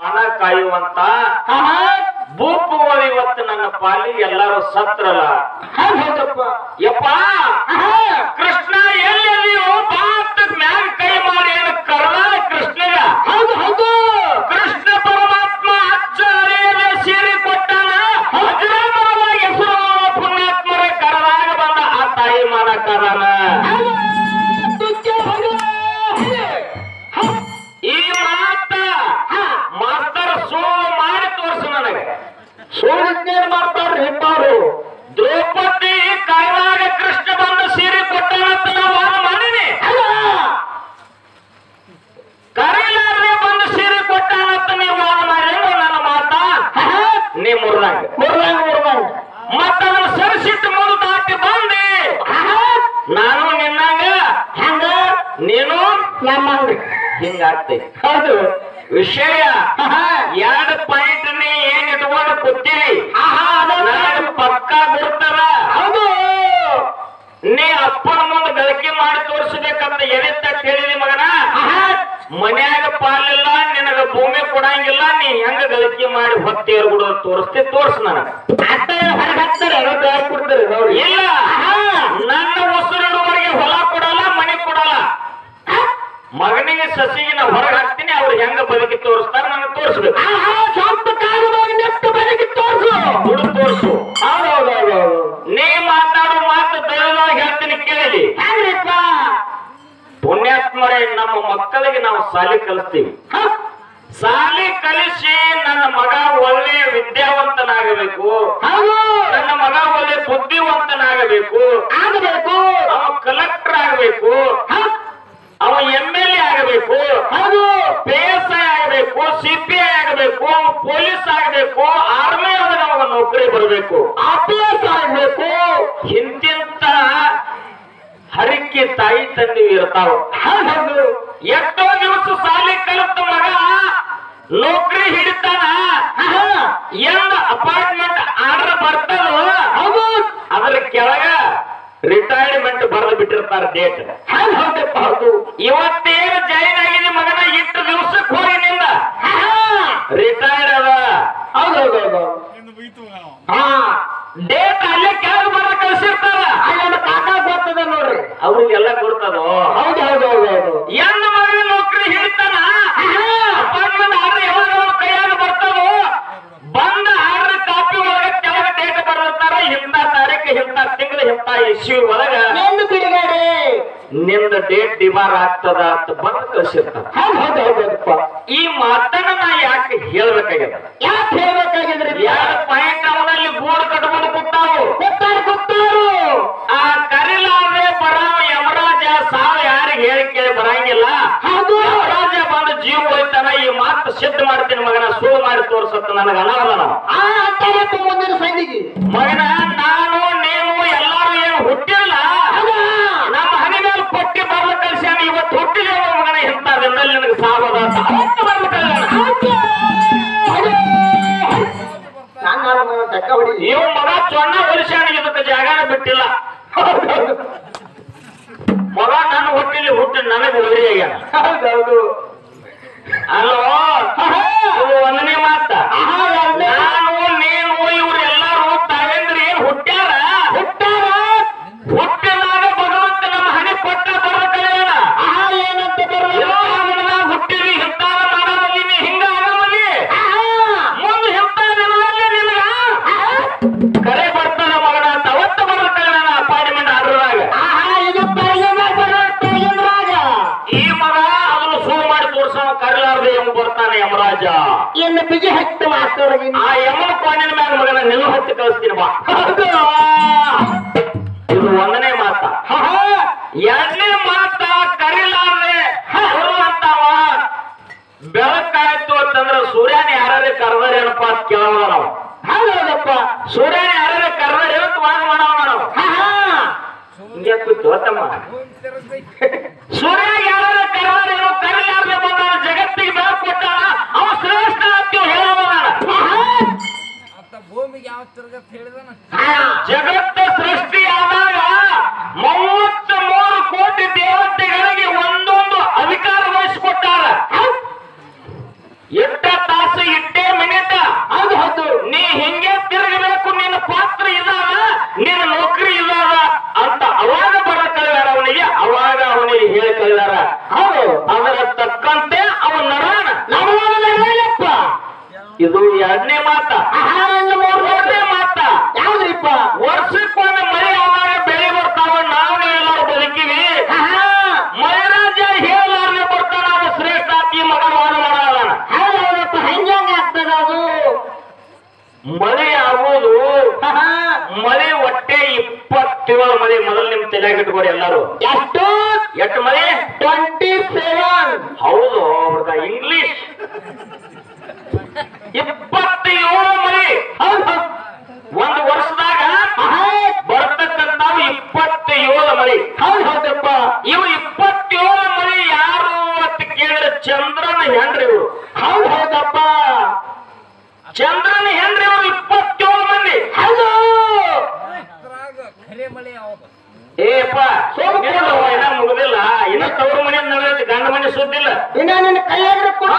ಹಣ ಕಾಯುವಂತ ಭೂಪಗಳು ಇವತ್ತು ನನ್ನ ಪಾಲಿಗೆ ಎಲ್ಲರೂ ಸತ್ರಲ್ಲ ಯಪ್ಪ ಕೃಷ್ಣ ಎಲ್ಲೆಲ್ಲಿಯೋ ಬಾತ್ ಮ್ಯಾಗ ಕೈ ಮಾಡಿ ಏನು ಕರ್ನಾಡ ಕೃಷ್ಣಗ ಹೌದು ಹೌದು ಕೃಷ್ಣ ಪರಮಾತ್ಮ ಅಚ್ಚರಿಯದ ಸೀರೆ ಕೊಟ್ಟಾನ ಅಜರಾಮರವಾಗಿ ಹೆಸರು ಪುಣ್ಯಾತ್ಮರ ಕರದಾಗ ಬಂದ ಆ ತಾಯಿ ಮಾಡಕ್ಕಾರನ ಈ ಮಾತ ಮಾಸ್ತರ್ ಸೋ ಮಾಡಿ ತೋರಿಸು ನನಗೆ ಸೋಳಿದ್ದೇನ್ ಮಾಡ್ತಾರ್ರಿ ಅವರು ದ್ರೌಪದಿ ಕೈಲಾಗ ಕೃಷ್ಣ ಬಂದು ಸೀರೆ ಕೊಟ್ಟಾನಂತ ನಾವು ವಾದ ಮಾಡೀನಿ ಕರೀಲಾರ್ದೆ ಬಂದು ಸೀರೆ ಕೊಟ್ಟಾನಂತ ನೀವು ವಾದ ಮಾಡಿದ್ರೆ ನನ್ನ ಮಾತ ನೀ ಮುರ್ದಂಗ ಮುರ್ದಂಗ ಮುರ್ದಂಗ ಮತ್ತ ಅದನ್ನ ಸರಿಸಿಟ್ಟು ಮುಂದೆ ದಾಟಿ ಬಂದೆ ನಾನು ನಿನ್ನಂಗ ಹಂಗ ನೀನು ನಮ್ಮಂಗ ಹಿಂಗಾಗ್ತೈತಿ ಹೌದು ವಿಷಯ ಎರಡು ಪಾಯಿಂಟ್ ನೀ ಏನ್ ಇಟ್ಕೊಂಡು ಕೂತೀವಿ ನನಗೆ ಪಕ್ಕ ಗುರ್ತದ ಹೌದು ನೀ ಅಪ್ಪನ ಮುಂದೆ ಗಳಿಕೆ ಮಾಡಿ ತೋರಿಸ್ಬೇಕಂತ ಎಳಿತ ಕೇಳಿದಿ ಮಗನ ಮನ್ಯಾಗ ಪಾಲಿಲ್ಲ ನಿನಗ ಭೂಮಿ ಕೊಡಂಗಿಲ್ಲ ನೀ ಹೆಂಗ ಗಳಿಕೆ ಮಾಡಿ ಹೊತ್ತೇರ್ ಬಿಡೋ ತೋರಿಸ್ತಿ ತೋರ್ಸ್ ನನಗ ಹೊರಗೆ ಹಾಕ್ತಾರೆ ಬ್ಯಾಗ್ ಕೊಡ್ತಾರೆ ಅವ್ರು ಇಲ್ಲ ನನ್ನ ಉಸಿರಿಡುವವರಿಗೆ ಹೊಲ ಕೊಡಲ್ಲ ಮನೆ ಕೊಡಲ್ಲ ಮಗನಿಗೆ ಸಸಿಗೆ ನಾ ಹೊರಗೆ ಹಾಕ್ತೀನಿ ಅವ್ರು ಹೆಂಗ ಬದುಕಿ ತೋರಿಸ್ತಾರ ನನಗೆ ತೋರಿಸ್ಬೇಕು ಸ್ವಂತ ಕಾಲವಾಗಿ ನೆಟ್ಟು ಬದುಕಿ ತೋರ್ಸು ದುಡ್ಡು ತೋರಿಸು ಹೌದೌದೌದು ನೀ ಮಾತಾಡೋ ಮಾತು ದಯವಾಗಿ ಹೇಳ್ತೀನಿ ಕೇಳಿ ಹೆಂಗ್ರಿಪ್ಪ ಪುಣ್ಯಾತ್ಮರೇ ನಮ್ಮ ಮಕ್ಕಳಿಗೆ ನಾವು ಶಾಲೆ ಕಲಿಸ್ತೀವಿ ಶಾಲೆ ಕಲಿಸಿ ನನ್ನ ಮಗ ಒಳ್ಳೆ ವಿದ್ಯಾವಂತನಾಗಬೇಕು ಹೌದು ನನ್ನ ಮಗ ಒಳ್ಳೆ ಬುದ್ಧಿವಂತನಾಗಬೇಕು ಆಗಬೇಕು ಅವ ಕಲೆಕ್ಟರ್ ಆಗಬೇಕು ಅವ ಎಂ ಎಲ್ ಎ ಆಗಬೇಕು ಹೌದು ಪಿ ಎಸ್ ಐ ಆಗಬೇಕು ಸಿ ಪಿ ಐ ಆಗಬೇಕು ಪೊಲೀಸ್ ಆಗಬೇಕು ಆರ್ಮಿ ಒಳಗೆ ಅವಾಗ ನೌಕರಿ ಬರಬೇಕು ಅಭ್ಯಾಸ ಆಗ್ಬೇಕು ಹಿಂದಿಂತ ಹರಿಕೆ ತಾಯಿ ತಂದೆ ಇರ್ತಾವ ಹೌದು ಎಷ್ಟೋ ದಿವಸ ಸಾಲಿ ಕಲಿತ ಮಗ ನೌಕರಿ ಹಿಡಿತಾನ ಎಂದ ಅಪಾರ್ಟ್ಮೆಂಟ್ ಆರ್ಡರ್ ಬರ್ತದೋ ಹೌದು ಅದ್ರ ಕೆಳಗ ರಿಟೈರ್ಮೆಂಟ್ ಬರೆದು ಬಿಟ್ಟಿರ್ತಾರ ಡೇಟ್ ಹೌದು ಹೌದಪ್ಪ ಹೌದು ಇವತ್ತೇನು ಜಾಯಿನ್ ಆಗಿದೆ ಮಗನ ಇಷ್ಟು ದಿವಸಕ್ಕೆ ಹೋಗಿ ನಿಂದ ರಿಟೈರ್ಡ್ ಅದ ಹೌದೌದೌದು ಹಾ ಡೇಟ್ ಅಲ್ಲೇ ಕೆಳಗೆ ಬರೆದು ಕಳ್ಸಿರ್ತಾರ ಅಲ್ಲ ಕಾಕ ಗೊತ್ತದ ನೋಡ್ರಿ ಅವ್ರಿಗೆಲ್ಲ ಕೊಡ್ತದೋ ಹೌದು ಹೌದು ಹೌದು ಹೌದು ಎಂದ ಮಗನ ನೌಕರಿ ಹಿಡಿತಾನ ಅಪಾರ್ಟ್ಮೆಂಟ್ ಆರ್ಡರ್ ಯಾವಾಗ ಅವ್ನ ಕೈಯಾಗ ಬರ್ತದೋ ಬಂದ ಆರ್ಡರ್ ಕಾಪಿ ಒಳಗ ಕೆಳಗ ಡೇಟ್ ಬರೆದಿರ್ತಾರ ಇಂಥ ತಾರೀಕು ಇಂಥ ತಿಂಗಳ ಇಂಥ ಇಶ್ಯೂ ಒಳಗ ಎಂದು ಬಿಡುಗಡೆ ನಿಂದ ಡೇಟ್ ಡಿಮಾರ್ ಆಗ್ತದ ಅಂತ ಬಂದು ಕಳ್ಸಿರ್ತಾರ ಹೌದು ಹೌದು ಹೌದಪ್ಪ ಈ ಮಾತನ್ನ ನಾ ಯಾಕೆ ಹೇಳ್ಬೇಕಾಗ್ಯದ ಯಾಕೆ ಹೇಳ್ಬೇಕಾಗಿದ್ರಿ ಎರಡು ಪಾಯಿಂಟ್ ಅವನಲ್ಲಿ ಬೋರ್ಡ್ ಕಟ್ಕೊಂಡು ಕೂತಾವು ಗೊತ್ತಾರು ಗೊತ್ತಾರು ಆ ಕರಿಲಾರ್ದೆ ಬರಾವ ಯಮರಾಜ ಸಾವು ಯಾರಿಗೆ ಹೇಳಿ ಕೇಳಿ ಬರಂಗಿಲ್ಲ ಹೌದು ಯಮರಾಜ ಬಂದು ಜೀವ ಹೋಯ್ತಾನ ಈ ಮಾತು ಸಿದ್ಧ ಮಾಡ್ತೀನಿ ಮಗನ ಸುಳ್ಳು ಮಾಡಿ ತೋರ್ಸತ್ತ ನನಗ ಅನಾವರಣ ಆ ಅಂತಾರಪ್ಪ ಮುಂದಿನ ಸಂದಿಗೆ ಮಗನ ನಾನು ನೀನು ಎಲ್ಲಾರು ಏನು ಹುಟ್ಟಿಲ್ಲ ನಮ್ಮ ಹನಿ ಮೇಲೆ ಕೊಟ್ಟಿ ಬರ್ಲ ಕಳ್ಸ್ಯಾನ ಇವತ್ತು ಹುಟ್ಟಿದೇವ ಮಗನ ಇಂಥ ದಿನದಲ್ಲಿ ನನಗೆ ಸಾವದ ಅಂತ ಅವತ್ತು ಬರ್ಲ ಕಳ್ಯಾನ ನಾನು ತಕ್ಕ ಹೊಡಿ ಇವ್ ಮಗ ಚೊಣ್ಣ ಹೊಲಿಸ್ಯಾನ ಇದಕ್ಕೆ ಜಾಗನ ಬಿಟ್ಟಿಲ್ಲ ಮಗ ನನ್ನ ಹುಟ್ಟಿಲಿ ಹುಟ್ಟಿ ನನಗೆ ಒಳ್ಳೆ ಆಗ್ಯಾನ ಹೌದೌದು ಅಲ್ಲೋ ಇದು ಒಂದನೇ ಮಾತ ಆಹಾ, ಎರಡ್ನೇ. ನಾನು ನೀನು ಇವ್ರೆಲ್ಲಾರು ತಾವೇಂದ್ರ ಏನ್ ಹುಟ್ಟ್ಯಾರ ಹುಟ್ಟಾರ ಹುಟ್ಟಿದಾಗ ಭಗವಂತ ನಮ್ಮ ಹಣೆ ಕೊಟ್ಟ ಬರ ಕಳೆಯಣ ಆಹಾ ಏನಂತ ಬರ್ಬೇಕು ಹುಟ್ಟಿವಿ ಹಿಂತಾದ ಮಾಡಮಲ್ಲಿ ಹಿಂಗ ಆಗಮಲ್ಲಿ ಮುಂದೆ ಇಂಥ ದಿನದಲ್ಲಿ ನಿನಗ ಕರೆ ಬರ್ತದ ಮಗನ ಅಂತ ಅವತ್ತು ಬರ ಕಳೆಯಣ ಅಪಾರ್ಟ್ಮೆಂಟ್ ಆರ್ಡರ್ದಾಗ ಆಹಾ ಇದು ರಾಜ ಈ ಮಗ ಅದನ್ನು ಸುಳ್ಳು ಮಾಡಿ ತೋರ್ಸವ ಕರಲಾರ್ದೆ ಎಂಬ ಬರ್ತಾನೆ ಯಮರಾಜ ಇನ್ನು ಬಿಗಿ ಹತ್ತು ಮಾಸ್ತವ್ರಿಗೆ ಆ ಯಮನ ಕೋಣಿನ ಮ್ಯಾಲ ಮಗನ ನಿಲ್ಲು ಹತ್ತಿ ಕಳಿಸ್ತೀನಿ ಬಾ ಇದು ಒಂದನೇ ಮಾತ ಎರಡನೇ ಮಾತ ಕರಿಲಾರ್ದೆ ಬರುವಂತವ ಬೆಳಕಾಯ್ತು ಅಂತಂದ್ರ ಸೂರ್ಯನ ಯಾರೇ ಕರ್ದಾರ ಏನಪ್ಪ ಅಂತ ಕೇಳೋಣ ನಾವು ಹೌದಪ್ಪ ಸೂರ್ಯನ ಯಾರೇ ಕರ್ದಾರ ಏನಂತ ವಾದ ಮಾಡವ ನಾವು ಹಿಂಗೆ ಕೂತು ತಮ್ಮ ಸೂರ್ಯ ಯಾರ ಕರ್ದಾರ ಏನೋ ಕರಿಲಾರ್ದೆ ಬಂದಾನ ಜಗತ್ತಿಗೆ ಬೆಳಕು ಕೊಟ್ಟಾನ ಅವ ಶ್ರೇಷ್ಠ ಅಂತ ಹೇಳೋಣ ಮತ್ತ ಭೂಮಿಗೆ ಯಾವ ತಿರ್ಗತ್ ಹೇಳಿದನ ಜಗತ್ತ ಸೃಷ್ಟಿಯಾದಾಗ ಮೂವತ್ತ ಮೂರು ಕೋಟಿ ದೇವತೆಗಳಿಗೆ ಒಂದೊಂದು ಅಧಿಕಾರ ವಹಿಸಿಕೊಟ್ಟಾರ ಎಷ್ಟ ತಾಸು ಇದು ಎರಡನೇ ಮಾತ ಆಹಾ ಇನ್ನು ಮೂರನೇ ಮೂರನೇ ಮಾತ ಯಾವ್ದ್ರಿಪ್ಪ ವರ್ಷಕ್ಕೊಮ್ಮೆ ಮಳೆ ಆವಾಗ ಬೆಳೆ ಬರ್ತಾವ ನಾವು ಎಲ್ಲರೂ ಬದುಕಿವಿ ಆಹಾ ಮಳೆರಾಜ ಹೇಳಲಾರ್ದೆ ಬರ್ತಾನ ಅವ ಶ್ರೇಷ್ಠ ಆತಿ ಮಗ ವಾದ ಮಾಡಲ್ಲ ಹೌದೌದಪ್ಪ ಹೆಂಗ್ ಆಗ್ತದ ಅದು ಮಳೆ ಆಗೋದು ಆಹಾ ಮಳೆ ಒಟ್ಟೆ ಇಪ್ಪತ್ತೇಳು ಮಳೆ ಮೊದಲು ನಿಮ್ ತಲೆಯಾಗ ಇಟ್ಕೊಡಿ ಎಲ್ಲರೂ ಎಷ್ಟು ಎಷ್ಟು ಮಳೆ ಟ್ವೆಂಟಿ ಸೆವೆನ್ ಹೌದು ಅವ್ರದ ಇಂಗ್ಲಿಷ್ ಇಪ್ಪತ್ತೇಳು ಮಳೆ ಹೌದು ಒಂದು ವರ್ಷದಾಗ ಆಹಾ ಬರ್ತಕ್ಕಂತಾವು ಇಪ್ಪತ್ತೇಳು ಮಳೆ ಹೌದು ಹೌದಪ್ಪ ಇವು ಇಪ್ಪತ್ತೇಳು ಮಳೆ ಯಾರು ಅಂತ ಕೇಳಿದ್ರೆ ಚಂದ್ರನ ಹೆಂಡ್ರಿ ಇವರು ಹೌದು ಹೌದಪ್ಪ ಚಂದ್ರನ ಹೆಂಡ್ರಿ ಇವರು ಇಪ್ಪತ್ತೇಳು ಮಂದಿ ಹೌದು ಅದ್ರಾಗ ಖರೆ ಮಳೆ ಯಾವ್ದು ಏಪ್ಪ ಸೋಮಕೇಳು ಇನ್ನ ಮುಗುದಿಲ್ಲ ಇನ್ನ ತವರು ಮನೆ ನಡೆದೈತಿ ಗಂಡ ಮನೆ ಸುದ್ದಿಲ್ಲ ಇನ್ನ ನಿನ್ನ ಕೈಯಾಗ್ರೆ ಕೊಡು.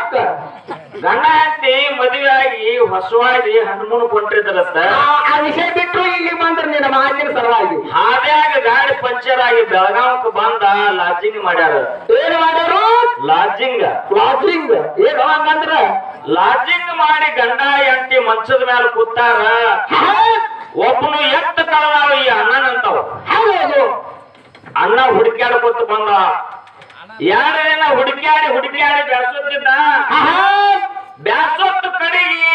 ಗಂಡ ಹೆಂಡತಿ ಮದುವೆ ಆಗಿ ಹೊಸವಾಗಿ ಹನುಮೂನು ಕೊಂಟಿದ್ರತ್ತ ಆ- ಆ ವಿಷಯ ಬಿಟ್ರು ಇಲ್ಲಿ ಬಂದ್ರೆ ನಿನ್ನ ಮಾತಿನ ಸಲುವಾಗಿ ಹಾದ್ಯಾಗ ಗಾಡಿ ಪಂಚರ್ ಆಗಿ ಬೆಳಗಾವಕ್ಕೆ ಬಂದ ಲಾಡ್ಜಿಂಗ್ ಮಾಡ್ಯಾರ ಏನು ಮಾಡ್ಯಾರು ಲಾಡ್ಜಿಂಗ್ ಲಾಜಿಂಗ್ ಏನು ಹಂಗಂದ್ರ ಲಾಡ್ಜಿಂಗ್ ಮಾಡಿ ಗಂಡ ಹೆಂಡತಿ ಮಂಚದ ಮೇಲೆ ಕೂತಾರ ಆಹಾ, ಒಬ್ಬನು ಎತ್ತ ಕಳದಾವ ಈ ಅಣ್ಣನಂತಾವ ಹೌದು ಅಣ್ಣ ಹುಡುಕ್ಯಾಡ್ಕೊತ ಬಂದ ಎರಡು ದಿನ ಹುಡುಕ್ಯಾಡಿ ಹುಡುಕ್ಯಾಡಿ ಬೆಳೆಸುತ್ತಿದ್ದ ಆಹಾ, ಬ್ಯಾಸೊತ್ತು ಕಡೆಗೆ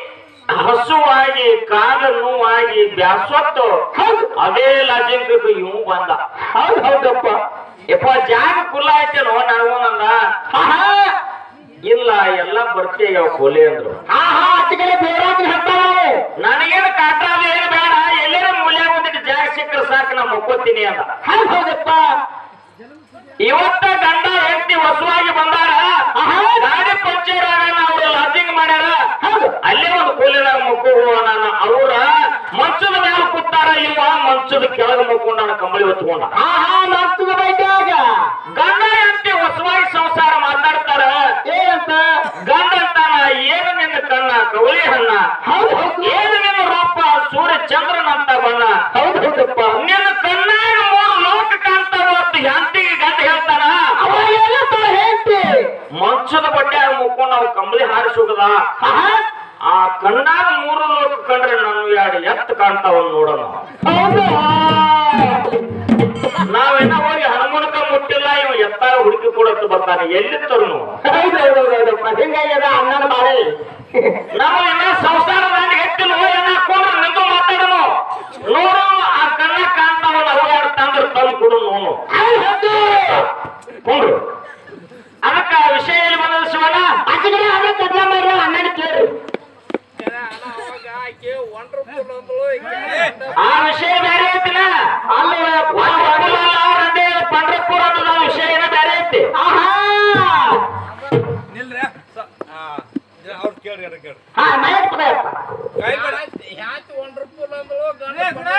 ಹಸುವಾಗಿ ಕಾಲ ನೋವಾಗಿ ಬ್ಯಾಸೊತ್ತು ಹೌದು ಅದೇ ಲಾಜಿಂಗ್ ಇವ್ ಬಂದ ಹೌದು ಹೌದಪ್ಪ ಯಪ್ಪ ಜಾಗ ಕುಲ್ಲ ಐತೇನೋ ನನಗೂ ನಂದ ಆಹಾ, ಇಲ್ಲ ಎಲ್ಲ ಬರ್ತೀಯ ಕೊಲೆ ಅಂದ್ರು ಆಹಾ ಅತ್ತಿಗೆಲೆ ಬೇರಾಗಿ ಹೇಳ್ತಾವೆ ನನಗೇನು ಕಾಟ ಅದು ಏನು ಬೇಡ ಎಲ್ಲರ ಮೂಲ್ಯ ಬಂದಿಟ್ಟು ಜಾಗ ಸಿಕ್ಕರೆ ಸಾಕು ನಾ ಮುಕ್ಕೋತೀನಿ ಅಂತ ಹೌದು ಹೌದಪ್ಪ ಇವತ್ತ ಗಂಡ ಹೆಂಡತಿ ಹೊಸವಾಗಿ ಬಂದಾರ ಆಹಾ, ಗಾಡಿ ಪಂಚರ್ ಆಗ ಅವ್ರು ಲಾಜಿಂಗ್ ಮಾಡ್ಯಾರ ಹೌದು ಅಲ್ಲೇ ಒಂದು ಕೂಲಿನಾಗ ಮಕ್ಕಳು ನಾನು ಅವ್ರ ಮಂಚದ ಮೇಲೆ ಕೂತಾರ ಇವ ಮಂಚದ ಕೆಳಗೆ ಮಕ್ಕೊಂಡ ಕಂಬಳಿ ಹೊತ್ಕೊಂಡ ಆಹಾ ಮತ್ತದ ಬೈದಾಗ ಗಂಡ ಹೆಂಡತಿ ಹೊಸವಾಗಿ ಸಂಸಾರ ಮಾತಾಡ್ತಾರ ಏನಂತ ಗಂಡ ಅಂತಾನ ಏನು ನಿನ್ನ ಕಣ್ಣ ಕವಳಿ ಹಣ್ಣ ಹೌದು ಹೌದು ಏನು ನಿನ್ನ ರೂಪ ಸೂರ್ಯ ಚಂದ್ರನ ಅಂತ ಬಣ್ಣ ಹೌದು ಹೌದಪ್ಪ ನಿನ್ನ ಕಣ್ಣಾಗ ಮೂರು ಲೋಕ ಕಾಣ್ತಾವ ಅಂತ ಹೆಂಡತಿಗೆ ಗಂಡ ಹೇಳ್ತಾನ ಅವಾಗೆಲ್ಲ ತಾ ಹೇಳ್ತಿ ಮಂಚದ ಬಟ್ಟೆ ಮುಕ್ಕೊಂಡು ನಾವು ಕಂಬಳಿ ಹಾರಿಸಿ ಹೋಗದ ಆಹಾ ಆ ಕಣ್ಣಾಗ ಮೂರು ಲೋಕ ಕಂಡ್ರೆ ನಾನು ಎರಡು ಎತ್ತು ಕಾಣ್ತಾವ ನೋಡೋಣ ಹೌದು ನಾವೇನ ಹೋಗಿ ಹನುಮನಕ ಮುಟ್ಟಿಲ್ಲ ಇವ ಎತ್ತಾಗ ಹುಡುಕಿ ಕೊಡಕ್ಕೆ ಬರ್ತಾನೆ ಎಲ್ಲಿತ್ತರು ಹೌದು ಹೌದು ಹೌದಪ್ಪ ಹಿಂಗಾಗ್ಯದ ಅಣ್ಣನ ಮಾಡಿ ನಾವು ಇನ್ನ ಸಂಸಾರದಲ್ಲಿ ಹೆಚ್ಚಿನ ಏನ ಹಾಕೊಂಡ್ರೆ ನಿಂದು ಮಾತಾಡನು ನೋಡು ಆ ಕಣ್ಣ ಕಾಣ್ತಾವಲ್ಲ ಅವು ಎರಡು ತಂದ್ರೆ ತಂದು ಕೊಡು ನೋನು ಹೌದು ಹೌದು ಕೊಂಡ್ರು ಅದಕ್ಕ ಆ ವಿಷಯ ಎಲ್ಲಿ ಬಂದದ ಶಿವಣ್ಣ ಅತ್ತಿಗೆಲೆ ಅದೇ ಕದ್ಲ ಮಾಡ್ರಿ ಅಣ್ಣನ ಕೇಳಿ ಕೆರೆ ಅಲ್ಲ ಅವಾಗ ಆಕೆ ವಂಡರ್ಫುಲ್ ಅಂದಳು ಈಕೆ ಆ ವಿಷಯ ಬೇರೆ ಐತಿನ ಅಲ್ಲವಪ್ಪ ರಂಡೆ ಪಂಡ್ರಪುರ ಅನ್ನೋದು ಆ ವಿಷಯ ಏನೋ ಬೇರೆ ಐತಿ ಆಹಾ ನಿಲ್ರಿ ಅವ್ರು ಕೇಳ್ರಿ ಯಾರು ಕೇಳ್ರಿ ಹಾ ಮೈಕ್ ಕೊಡಪ್ಪ ಕೈ ಕೊಡ ಹ್ಯಾತ್ ವಂಡರ್ಫುಲ್ ಅಂದಳು ಗಂಡ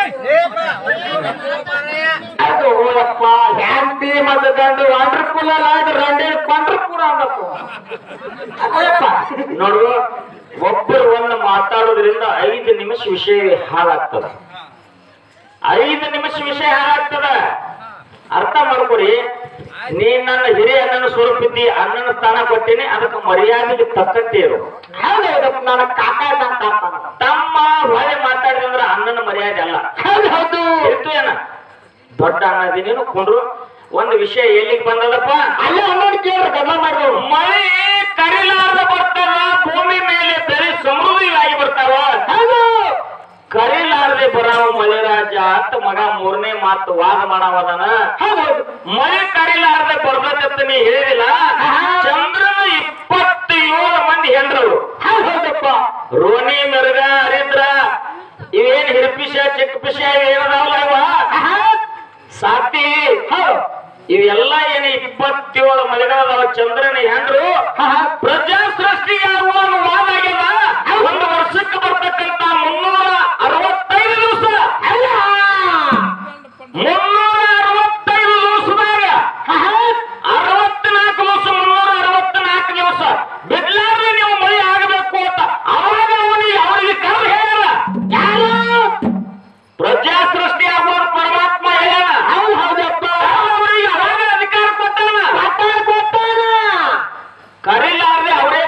ಅದು ಹೋಗಪ್ಪ ಹ್ಯಾಂತಿ ಮತ್ತು ಗಂಡು ವಂಡರ್ಫುಲ್ ಅಲ್ಲ ಅದು ರಂಡಿ ವಂಡರ್ಫುಲ್ ಅನ್ನಪ್ಪ ಅದಪ್ಪ ನೋಡು ಒಬ್ಬರು ಒಂದು ಮಾತಾಡೋದ್ರಿಂದ ಐದು ನಿಮಿಷ ವಿಷಯ ಹಾಳಾಗ್ತದ ಐದು ನಿಮಿಷ ವಿಷಯ ಹಾಳಾಗ್ತದ ಅರ್ಥ ಮಾಡ್ಕೊಡಿ ನೀನ್ ನನ್ನ ಹಿರಿಯ ಅಣ್ಣನ ಸ್ವರೂಪ ಇದ್ದಿ ಅಣ್ಣನ ಸ್ಥಾನ ಕೊಟ್ಟಿನಿ ಅದಕ್ಕೆ ಮರ್ಯಾದೆಗೆ ತಕ್ಕಂತೆ ಇರು ಹೌದು ಹೌದಪ್ಪ ನನ್ನ ಕಾಕ ಅಂತ ತಮ್ಮ ಹೊಳೆ ಮಾತಾಡಿದ್ರೆ ಅಣ್ಣನ ಮರ್ಯಾದೆ ಅಲ್ಲ ಹೌದು ಹೌದು ಇತ್ತು ಏನ ದೊಡ್ಡ ಅಣ್ಣ ಇದೀನಿ ಕೊಂಡ್ರು ಒಂದು ವಿಷಯ ಎಲ್ಲಿಗೆ ಬಂದದಪ್ಪ ಅಲ್ಲೇ ಅನ್ನೋದು ಕೇಳ್ರಿ ಗದ್ಲ ಮಾಡಿದ್ರು ಮಳೆ ಕರಿಲಾರ್ದ ಬರ್ತಾರ ಭೂಮಿ ಮೇಲೆ ಬೆಳೆ ಸಮೃದ್ಧಿಯಾಗಿ ಬರ್ತಾವ ಹೌದು ಕರಿಲಾರ್ದೆ ಬರಾವ ಮಳೆರಾಜ ಅಂತ ಮಗ ಮೂರನೇ ಮಾತು ವಾದ ಮಾಡವದನ ಹೌದು ಹೌದು ಮಳೆ ಕರಿಲಾರ್ದೆ ಬರ್ಬೇಕಂತ ನೀ ಹೇಳಿದಿಲ್ಲ ಚಂದ್ರನ ಇಪ್ಪತ್ತೇಳು ಮಂದಿ ಹೆಂಡ್ರವ್ರು ಹೌದು ಹೌದಪ್ಪ ರೋಣಿ ಮಿರ್ಗ ಹರಿದ್ರ ಇವೇನ್ ಹಿರಪಿಶ ಚಿಕ್ಕಪಿಶ ಏನದಾವಲ್ಲ ಇವ ಆಹಾ ಸಾತಿ ಹೌದು ಇವೆಲ್ಲ ಏನ್ ಇಪ್ಪತ್ತೇಳು ಮಲೆಗಳದಾವ ಚಂದ್ರನ ಹೆಂಡ್ರು ಆಹಾ ಪ್ರಜಾ ಸೃಷ್ಟಿಯಾಗುವ ವಾದ ಆಗ್ಯದ ಒಂದು ವರ್ಷಕ್ಕೆ ಬರ್ತಕ್ಕಂತ ಮುನ್ನೂರ ಅರವತ್ತೈದು ದಿವಸ ಅಲ್ಲ ಮುನ್ನೂರ ಅರವತ್ತೈದು ದಿವಸದಾಗ ಆಹಾ ಅರವತ್ನಾಲ್ಕು ದಿವಸ ಮುನ್ನೂರ ಅರವತ್ನಾಲ್ಕು ದಿವಸ ಬಿಡ್ಲಾರ್ದೆ ನೀವು ಮಳೆ ಆಗಬೇಕು ಅಂತ ಅವಾಗ ಅವನಿಗೆ ಅವರಿಗೆ ಕರೆದು ಹೇಳ್ಯಾರ ಯಾರು ಪ್ರಜಾ ಸೃಷ್ಟಿ ಆಗುವ ಪರಮಾತ್ಮ ಹೇಳ್ಯಾನ ಹೌದು ಹೌದಪ್ಪ ಅವರಿಗೆ ಅವಾಗ ಅಧಿಕಾರ ಕೊಟ್ಟಾನ ಕೊಟ್ಟಾನ ಕೊಟ್ಟಾನ ಕರಿಲಾರ್ದೆ ಅವರೇ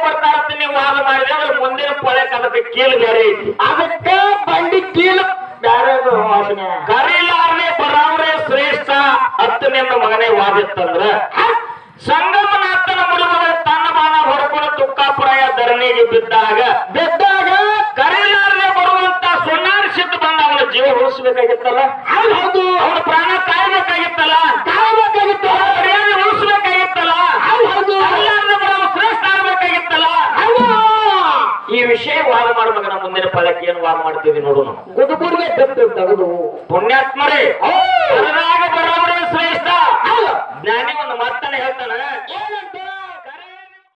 ಕೀಲು ಬೇರೆ ಐತಿ ಅದಕ್ಕ ಬಂಡಿ ಕೀಲ ಬ್ಯಾರೆ ವಾಸನೆ ಕರೀಲಾರ್ದೆ ಬರಾವ್ರೆ ಶ್ರೇಷ್ಠ ಹತ್ತನೆಂದ ಮಗನೇ ವಾದಿತ್ತಂದ್ರ ಸಂಗಮನಾಥನ ಮುಡಿಮಗ ತನ್ನ ಬಾಣ ಹೊಡ್ಕೊಂಡು ತುಕ್ಕಾಪುರಾಯ ಧರಣಿಗೆ ಬಿದ್ದಾಗ ಬಿದ್ದಾಗ ಕರೀಲಾರ್ದೆ ಬರುವಂತ ಸುಣ್ಣಾರ್ ಸಿಟ್ಟು ಬಂದ ಅವನ ಜೀವ ಉಳಿಸ್ಬೇಕಾಗಿತ್ತಲ್ಲ ಹೌದು ಅವನ ಪ್ರಾಣ